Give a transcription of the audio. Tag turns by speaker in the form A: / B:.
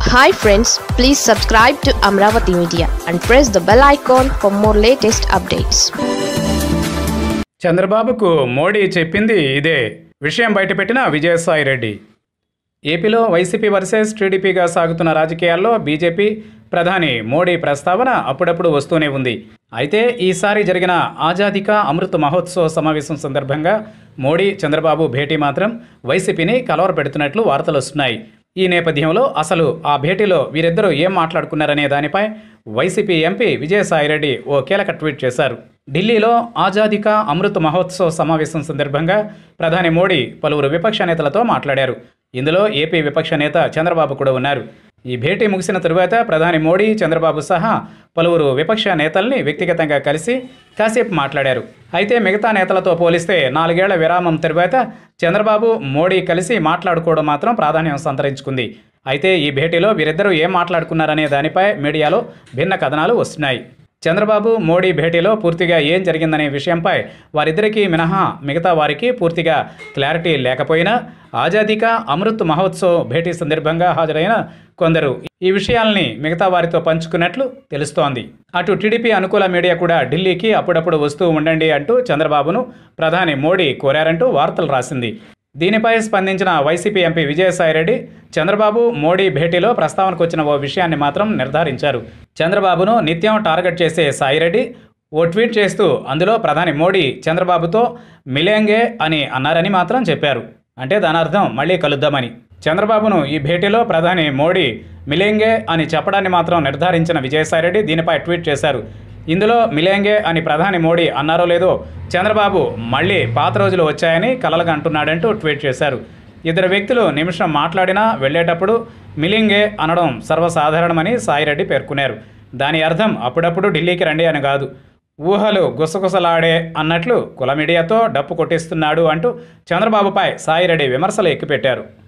A: hi friends please subscribe to Amaravati media and press the bell icon for more latest updates
B: చంద్రబాబుకు మోడీ చెప్పింది ఇదే విషయం బయటపెట్టిన విజయసాయి రెడ్డి ఏపీలో వైసీపీ వర్సెస్ టీడీపీగా సాగుతున్న రాజకీయాల్లో బీజేపీ ప్రధాని మోడీ ప్రస్తావన అప్పుడప్పుడు వస్తూనే ఉంది అయితే ఈసారి జరిగిన ఆజాదీ కా అమృత్ మహోత్సవ్ సమావేశం సందర్భంగా మోడీ చంద్రబాబు భేటీ మాత్రం వైసీపీని కలవరపెడుతున్నట్లు వార్తలు వస్తున్నాయి ఈ నేపథ్యంలో అసలు ఆ భేటీలో వీరిద్దరూ ఏం మాట్లాడుకున్నారనే దానిపై వైసీపీ ఎంపీ విజయసాయిరెడ్డి ఓ కీలక ట్వీట్ చేశారు ఢిల్లీలో ఆజాదీ కా అమృత్ మహోత్సవ్ సమావేశం సందర్భంగా ప్రధాని మోడీ పలువురు విపక్ష నేతలతో మాట్లాడారు ఇందులో ఏపీ విపక్ష నేత చంద్రబాబు కూడా ఉన్నారు ఈ భేటీ ముగిసిన తరువాత ప్రధాని మోడీ చంద్రబాబు సహా పలువురు విపక్ష నేతల్ని వ్యక్తిగతంగా కలిసి కాసేపు మాట్లాడారు అయితే మిగతా నేతలతో పోలిస్తే నాలుగేళ్ల విరామం తరువాత చంద్రబాబు మోడీ కలిసి మాట్లాడుకోవడం మాత్రం ప్రాధాన్యం సంతరించుకుంది అయితే ఈ భేటీలో వీరిద్దరూ ఏం మాట్లాడుకున్నారనే దానిపై మీడియాలో భిన్న కథనాలు వస్తున్నాయి చంద్రబాబు మోడీ భేటీలో పూర్తిగా ఏం జరిగిందనే విషయంపై వారిద్దరికీ మినహా మిగతా వారికి పూర్తిగా క్లారిటీ లేకపోయినా ఆజాదీ కా అమృత్ మహోత్సవ్ భేటీ సందర్భంగా హాజరైన కొందరు ఈ విషయాల్ని మిగతా వారితో పంచుకున్నట్లు తెలుస్తోంది అటు టీడీపీ అనుకూల మీడియా కూడా ఢిల్లీకి అప్పుడప్పుడు వస్తూ ఉండండి అంటూ చంద్రబాబును ప్రధాని మోడీ కోరారంటూ వార్తలు రాసింది దీనిపై స్పందించిన వైసీపీ ఎంపీ విజయసాయిరెడ్డి చంద్రబాబు మోడీ భేటీలో ప్రస్తావనకు వచ్చిన ఓ విషయాన్ని మాత్రం నిర్ధారించారు చంద్రబాబును నిత్యం టార్గెట్ చేసే సాయిరెడ్డి ఓ ట్వీట్ చేస్తూ అందులో ప్రధాని మోడీ చంద్రబాబుతో మిలేంగే అని అన్నారని మాత్రం చెప్పారు అంటే దాని అర్థం మళ్ళీ కలుద్దామని చంద్రబాబును ఈ భేటీలో ప్రధాని మోడీ మిలేంగే అని చెప్పడాన్ని మాత్రం నిర్ధారించిన విజయసాయిరెడ్డి దీనిపై ట్వీట్ చేశారు ఇందులో మిలేంగే అని ప్రధాని మోడీ అన్నారో లేదో చంద్రబాబు మళ్ళీ పాత రోజులు వచ్చాయని కలలుగా అంటున్నాడంటూ ట్వీట్ చేశారు ఇద్దరు వ్యక్తులు నిమిషం మాట్లాడినా వెళ్ళేటప్పుడు మిలింగే అనడం సర్వసాధారణమని సాయిరెడ్డి పేర్కొన్నారు దాని అర్థం అప్పుడప్పుడు ఢిల్లీకి రండి అని కాదు ఊహలు గుసగుసలాడే అన్నట్లు కుల మీడియాతో డప్పు కొట్టిస్తున్నాడు అంటూ చంద్రబాబుపై సాయిరెడ్డి విమర్శలు ఎక్కుపెట్టారు